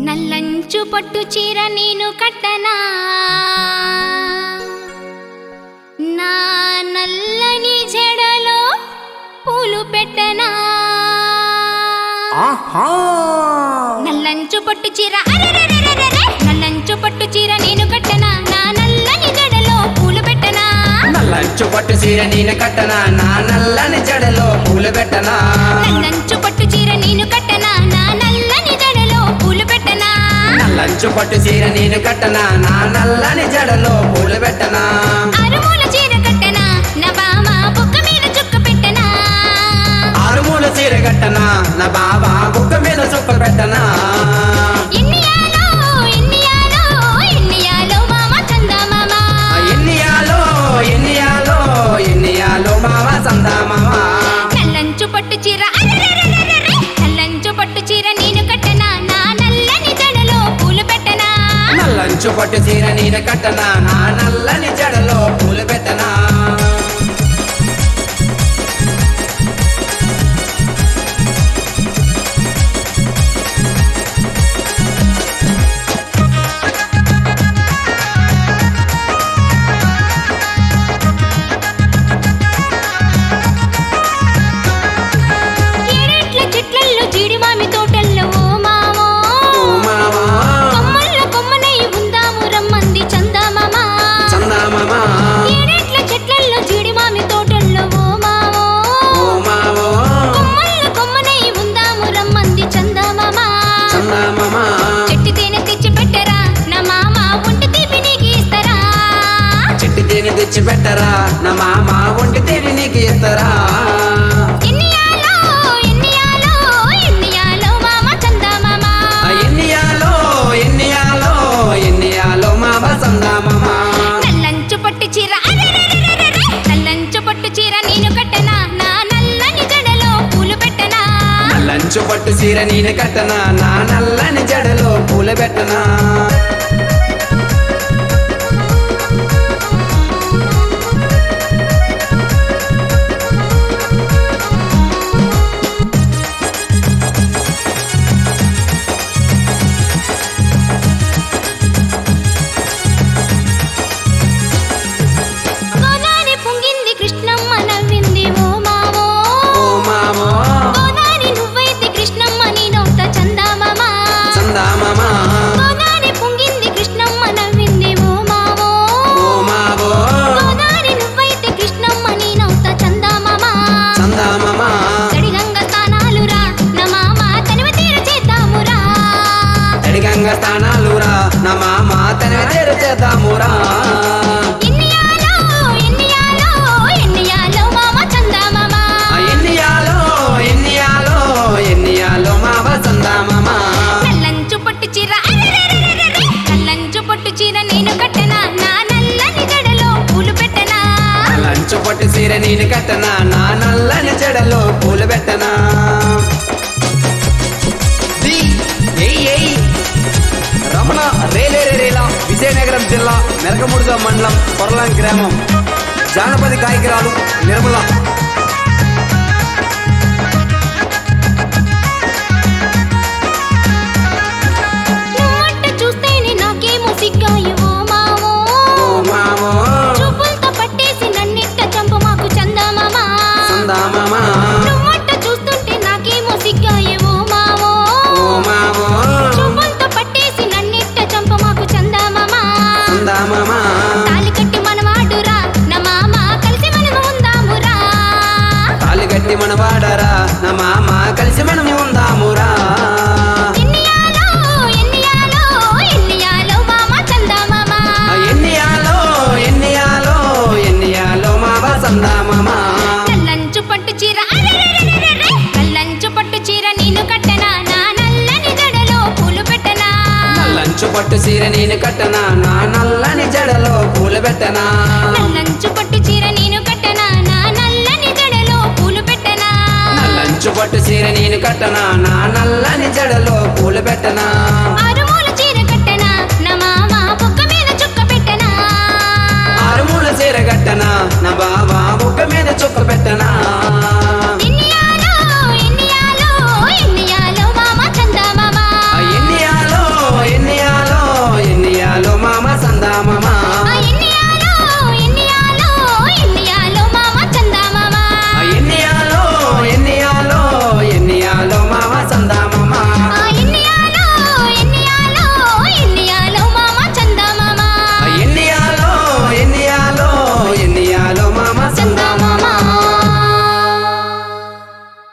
నల్లంచు పట్టు చీర నేను కట్టనా నా నల్లని జడలో పూలు పెట్టనా ఆహా నల్లంచు పట్టు చీర అరెరెరెరెరెరె! నల్లంచు పట్టు చీర నేను కట్టనా నా నల్లని జడలో పూలు పెట్టనా నల్లంచు పట్టు చీర నేను కట్టనా నా నల్లని జడలో పూలు పెట్టనా నల్లంచు పట్టు చీర నేను కట్టనా నా నల్లని జడలో పూలు పెట్టనా నల్లంచు పట్టు చీర నేను కట్టనా నా నల్లని జడలో పూలు పెట్టనా అరుమూల చీర కట్టనా నా బామ బుక్క మీద చుక్క పెట్టనా ఆరుమూల చీర కట్టనా నా బాబా బుక్క మీద చుక్కలు పెట్టనా ఎన్నియాలో ఎన్నియాలో ఎన్నియాలో మామ చందా మామ ఎన్నియాలో ఎన్నియాలో ఎన్నియాలో మామ సందా మామ నల్లంచు పట్టు చీర అరెరెరెరెరెరె! నల్లంచు పట్టు చీర నేను కట్టనా నా నల్లని జడలో పూలు పెట్టనా నల్లంచు పట్టు చీర నేను కట్టనా నా నల్లని జడలో పూలు పెట్టనా ఏడేట్ల చెట్లల్లో జీడి మామి తోటల్లో ఓ మామో ఓ మామ కొమ్మల్లో కొమ్మనై ఉందాము రమ్మంది చందా మామ చందా మామ ఏడేట్ల చెట్లల్లో జీడి మామి తోటల్లో ఓ మామో ఓ మామో కొమ్మల్లో కొమ్మనై ఉందాము రమ్మంది చందా మామ చందా మామ చెట్టు తేనె తెచ్చి పెట్టరా నా మామ ఒంటి తీపి నీకు ఇస్తారా చెట్టు తేనె తెచ్చి పెట్టరా నా మామ ఒంటి తేనె నీకు ఇస్తారా ఎన్నియాలో ఎన్నియాలో ఎన్నియాలో మామ చందా మామ ఆ ఎన్నియాలో ఎన్నియాలో ఎన్నియాలో మామ చందా మామ నల్లంచు పట్టు చీర అరెరెరెరెరెరె! నల్లంచు పట్టు చీర నేను కట్టనా నా నల్లని జడలో పూలు పెట్టనా లంచు పట్టు చీర నేను కట్టనా నా నల్లని జడలో పూలు పెట్టనా గోదారి పొంగింది కృష్ణమ్మ నవ్వింది ఓ మామో ఓ మామో గోదారి నువ్వైతే కృష్ణమ్మ నేనవుతా చందా మామ చందా మామ గోదారి పొంగింది కృష్ణమ్మ నవ్వింది ఓ మామో ఓ మామో గోదారి నువ్వైతే కృష్ణమ్మ నేనవుతా చందా మామ చందా మామ తడిగంగ స్థానాలురా నా మామ తనివ తీర చేద్దామురా తడిగంగ స్థానాలురా నా మామ తన తీరు చేద్దామురా ఎన్నియాలో ఎన్నియాలో ఎన్నియాలో మామ చందా మామ ఆ ఎన్నియాలో ఎన్నియాలో ఎన్నియాలో మామ చందా మామ నల్లంచు పట్టు చీర అరెరెరెరెరెరె! నల్లంచు పట్టు చీర నేను కట్టనా నా నల్లని జడలో పూలు పెట్టనా లంచు పట్టు చీర నేను కట్టనా నా నల్లని జడలో పూలు పెట్టనా ది, ఏయ్, ఏయ్. రమణ రేలే రే రేలా విజయనగరం జిల్లా మెరకముడుగ మండలం పొరలాం గ్రామం జానపది గాయకురాలు నిర్మల నువ్వంట చూస్తేనే నాకేమో సిగ్గాయి ఓ మామో ఓ మామో చూపులతో పట్టేసి నన్నిట్ట చంపు మాకు చందా మామ సందా మామ నువ్వంట చూస్తుంటే నాకేమో సిగ్గాయి ఓ మామో ఓ మామో చూపులతో పట్టేసి నన్నిట్ట చంపు మాకు చందా మామ సందా మామ తాలి కట్టి మనవాడురా నా మామ కలిసి మనము ఉందామురా తాలి గట్టి మన వాడరా నా మామ కలిసి మనం ఉందామురా ఎన్నియాలో ఎన్నియాలో ఎన్నియాలో మామ చందా మామ ఆ ఎన్నియాలో ఎన్నియాలో ఎన్నియాలో మామ సందా మామ నల్లంచు పట్టు చీర అరెరెరెరెరెరె! నల్లంచు పట్టు చీర నేను కట్టనా నా నల్లని జడలో పూలు పెట్టనా లంచు పట్టు చీర నేను కట్టనా నా నల్లని జడలో పూలు పెట్టనా నల్లంచు పట్టు చీర నేను కట్టనా నా నల్లని జడలో పూలు పెట్టనా లంచు పట్టు చీర నేను కట్టనా నా నల్లని జడలో పూలు పెట్టనా